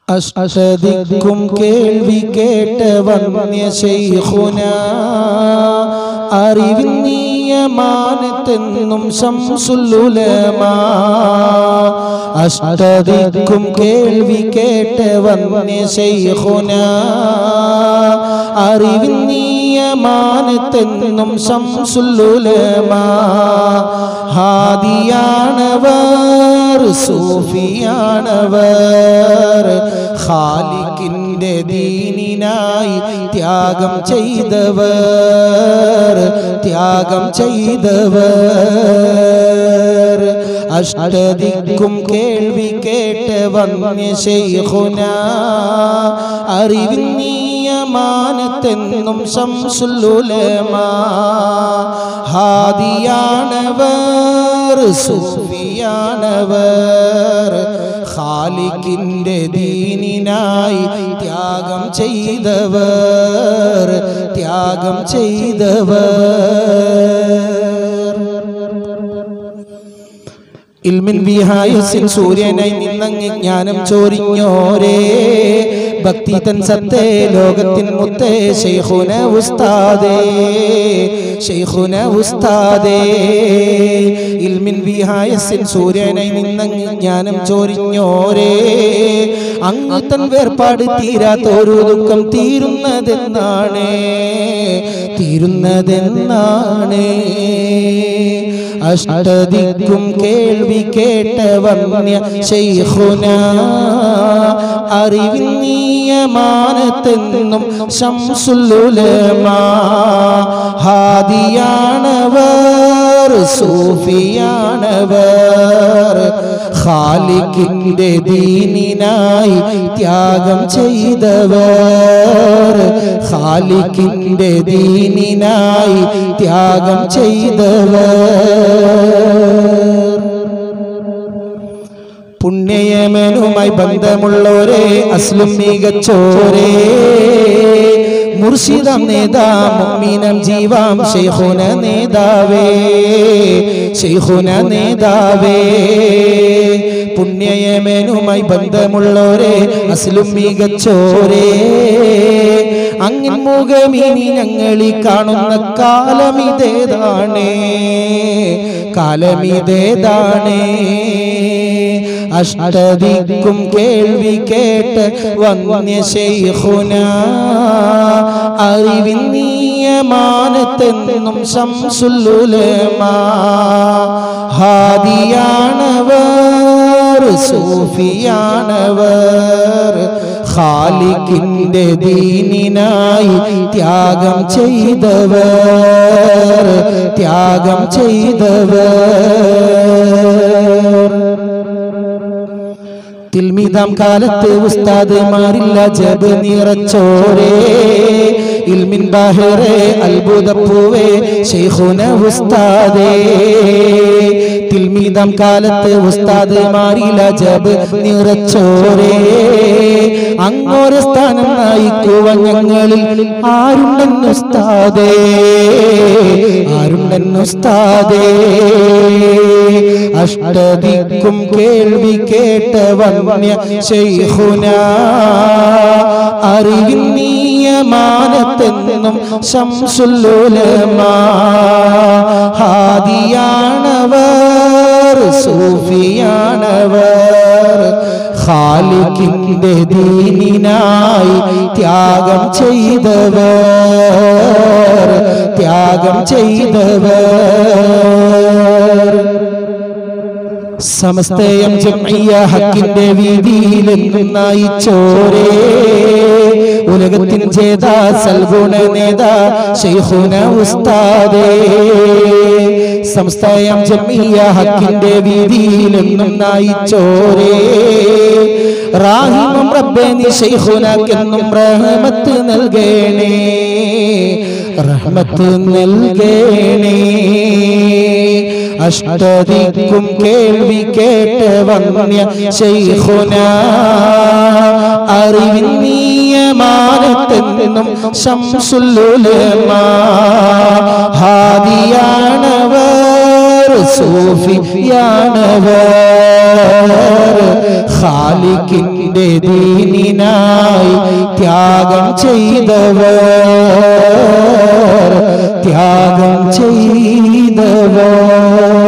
അഷ്ടദിക്കും കേൾവി കേട്ട വന്യ ശൈഖുന അറിവിന്നീയമാനത്തെന്നും ശംസുല്ലുലമാ അഷ്ടദിക്കും കേൾവി കേട്ട വന്യ ശൈഖുന അറിവിന്നീയമാനത്തെന്നും ശംസുല്ലുലമാ ഹാദിയാണവർ സൂഫിയാണവർ ഖാലിക്കിന്റെ ദീനിനായി ത്യാഗം ചെയ്തവർ ത്യാഗം ചെയ്തവർ അഷ്ടദിക്കും കേൾവി കേട്ട് വന്യ ശൈഖുന അറിവിന്നീയമാനത്തെന്നും ശംസുല്ലുലമാ ഹാദിയാണവർ സൂഫിയാണവർ ഖാലിക്കിന്റെ ദീനിനായി ത്യാഗം ചെയ്തവർ ത്യാഗം ചെയ്തവർ ഇൽമിൻ വിഹായസിൻ സൂര്യനായി നിന്നങ്ങ് ജ്ഞാനം ചോരിഞ്ഞോരേ ഭക്തി തൻ സത്തേ ലോകത്തിൻ മുത്തേ ശൈഖുന ഉസ്താദേ ശൈഖുന ഉസ്താദേ ഇൽമിൻ വിഹായസിൻ സൂര്യനായി നിന്നങ്ങ് ജ്ഞാനം ചോരിഞ്ഞോരേ അങ്ങ് തൻ വേർപാട് തീരാത്തൊരു ദുഃഖം തീരുന്നതെന്നാണ് തീരുന്നതെന്നാണ് അഷ്ടദിക്കും കേൾവി കേട്ട വന്യ ശൈഖുന അറിവിന്നീയമാനത്തെന്നും ശംസുല്ലുലമാ ഹാദിയാണവർ സൂഫിയാണവർ ഖാലിക്കിന്റെ ദീനിനായി ത്യാഗം ചെയ്തവർ ഖാലിക്കിന്റെ ദീനിനായി ത്യാഗം ചെയ്തവർ പുണ്യയമനുമായി ബന്ധമുള്ളവരെ അസ്ലും മികച്ചോരേ മുർഷിദം നേതാ മുഅ്മിനം ജീവാം ശൈഖുന നേതാവേ ശൈഖുന നേതാവേ പുണ്യയമനുമായി ബന്ധമുള്ളവരെ അസ്ലും മികച്ചോരേ അങ്ങൻ മുഖമിനി ഞങ്ങളി കാണുന്ന കാലമിതേതാണേ കാലമിതേതാണേ അഷ്ടദിക്കും കേൾവി കേട്ട് വന്യ ശൈഖുന അറിവിന്നീയമാനത്തെന്നും ശംസുല്ലുലമാ ഹാദിയാണവർ സൂഫിയാണവർ ഖാലിക്കിന്റെ ദീനിനായി ത്യാഗം ചെയ്തവർ ത്യാഗം ചെയ്തവർ തിൽമിതാം കാലത്ത് ഉസ്താദ്മാരില്ല ജബ് നിറച്ചോരേ ഇൽമിൻ ബാഹിറേ അത്ഭുതപ്പൂവേ ശൈഖുന ഉസ്താദേ തിൽമിതാം കാലത്ത് ഉസ്താദ്മാരില്ല ജബ് നിറച്ചോരേ അങ്ങോര സ്ഥാനം നയിക്കുവാൻ ഞങ്ങളിൽ ആരുണ്ടെന്നുസ്താദേ ആരുണ്ടെന്നുസ്താദേ അഷ്ടദിക്കും കേൾവി കേട്ട വന്യ ശൈഖുന അറിവിന്നീയമാനത്തെന്നും ശംസുല്ലുലമാ ഹാദിയാണവർ സൂഫിയാണവർ ഖാലിക്കിന്റെ ദീനിനായി ത്യാഗം ചെയ്തവർ ത്യാഗം ചെയ്തവർ സമസ്തയം ജംഇയ്യ ഹക്കിന്റെ വീതിയിലെന്നും നയിച്ചോരേ ഉലകത്തിൻ ജേതാ സൽഗുണ നേതാ ശൈഖുന ഉസ്താദേ സമസ്തയം ജംഇയ്യ ഹക്കിന്റെ വീതിയിലെന്നും നയിച്ചോരേ റാഹിമും റബ്ബേ നീ ശൈഖുനക്കെന്നും റഹ്മത്ത് നൽകേണേ റഹ്മത്ത് നൽകേണേ അഷ്ടദിക്കും കേൾവി കേട്ട് വന്യ ശൈഖുന അറിവിന്നീയമാനത്തെന്നും ശംസുല്ലുലമാ ഹാദിയാണവർ സൂഫിയാണവർ ഖാലിക്കിന്റെ ദീനിനായി ത്യാഗം ചെയ്തവർ ത്യാഗം ചെയ്തവർ